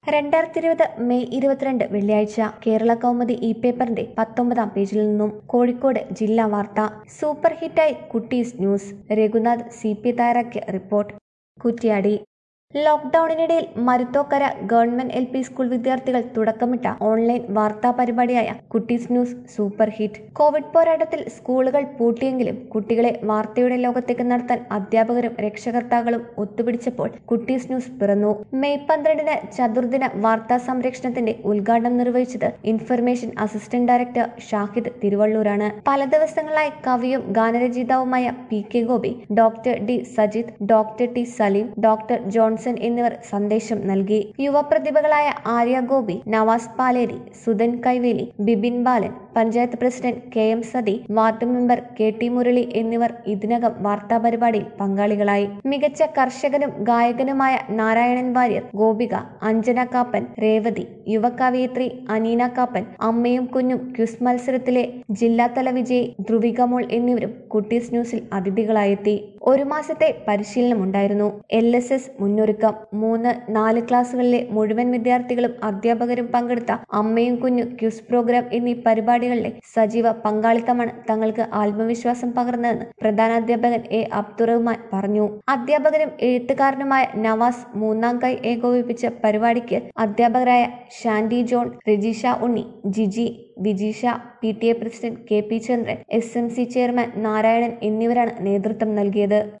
രണ്ടായിരത്തി ഇരുപത് മെയ് ഇരുപത്തിരണ്ട് വെള്ളിയാഴ്ച കേരള കൗമുദി ഇ പേപ്പറിന്റെ പത്തൊമ്പതാം പേജിൽ നിന്നും കോഴിക്കോട് ജില്ലാ വാർത്ത സൂപ്പർ ഹിറ്റായി Kutties news Raghunath C P തയ്യാറാക്കിയ റിപ്പോർട്ട് കുറ്റ്യാടി ലോക്ക്ഡൌണിനിടയിൽ Maruthonkara government L P school വിദ്യാർത്ഥികൾ തുടക്കമിട്ട ഓൺലൈൻ വാർത്താ പരിപാടിയായ Kutties news super hit covid പോരാട്ടത്തിൽ സ്കൂളുകൾ പൂട്ടിയെങ്കിലും കുട്ടികളെ വാർത്തയുടെ ലോകത്തേക്ക് നടത്താൻ അധ്യാപകരും രക്ഷകർത്താക്കളും ഒത്തുപിടിച്ചപ്പോൾ കുട്ടീസ് ന്യൂസ് പിറന്നു മെയ് പന്ത്രണ്ടിന് ചതുർദിന വാർത്താ സംരക്ഷണത്തിന്റെ ഉദ്ഘാടനം നിർവഹിച്ചത് ഇൻഫർമേഷൻ അസിസ്റ്റന്റ് ഡയറക്ടർ ഷാഹിദ് തിരുവള്ളൂരാണ് പല ദിവസങ്ങളായി കവിയും ഗാനരചയിതാവുമായ P K Gopi doctor D Sajith doctor T Saleem doctor Johnson എന്നിവർ സന്ദേശം നൽകി യുവപ്രതിഭകളായ Arya Gopi Navas Paleri Sudhan Kaiveli Bibin Balan panchayat president K M Sathi ward member K T Murali എന്നിവർ ഇതിനകം വാർത്താ പരിപാടിയിൽ പങ്കാളികളായി മികച്ച കർഷകനും ഗായകനുമായ നാരായണൻ വാര്യർ ഗോപിക അഞ്ജന കാപ്പൻ രേവതി യുവകവയിത്രി അനീന കാപ്പൻ അമ്മയും കുഞ്ഞും ക്യുസ് മത്സരത്തിലെ ജില്ലാതല വിജയി ധ്രുവിക മോൾ എന്നിവരും കുട്ടീസ് ന്യൂസിൽ അതിഥികളായെത്തി ഒരു മാസത്തെ പരിശീലനമുണ്ടായിരുന്നു എൽ എസ് എസ് മുന്നൊരുക്കം മൂന്ന് നാല് ക്ലാസ്സുകളിലെ മുഴുവൻ വിദ്യാർത്ഥികളും അധ്യാപകരും പങ്കെടുത്ത അമ്മയും കുഞ്ഞു ക്യൂസ് പ്രോഗ്രാം എന്നീ പരിപാടികളിലെ സജീവ പങ്കാളിത്തമാണ് തങ്ങൾക്ക് ആത്മവിശ്വാസം പകർന്നതെന്ന് പ്രധാനാധ്യാപകൻ എ അബ്ദുറഹ്മാൻ പറഞ്ഞു അധ്യാപകനും എഴുത്തുകാരനുമായ നവാസ് മൂന്നാം കൈ ഏകോപിപ്പിച്ച പരിപാടിക്ക് അധ്യാപകരായ Shandy John Rajisha Unni Jiji Vijeesha P T A president K P Chandran S M C chairman Narayanan എന്നിവരാണ് നേതൃത്വം നൽകിയത്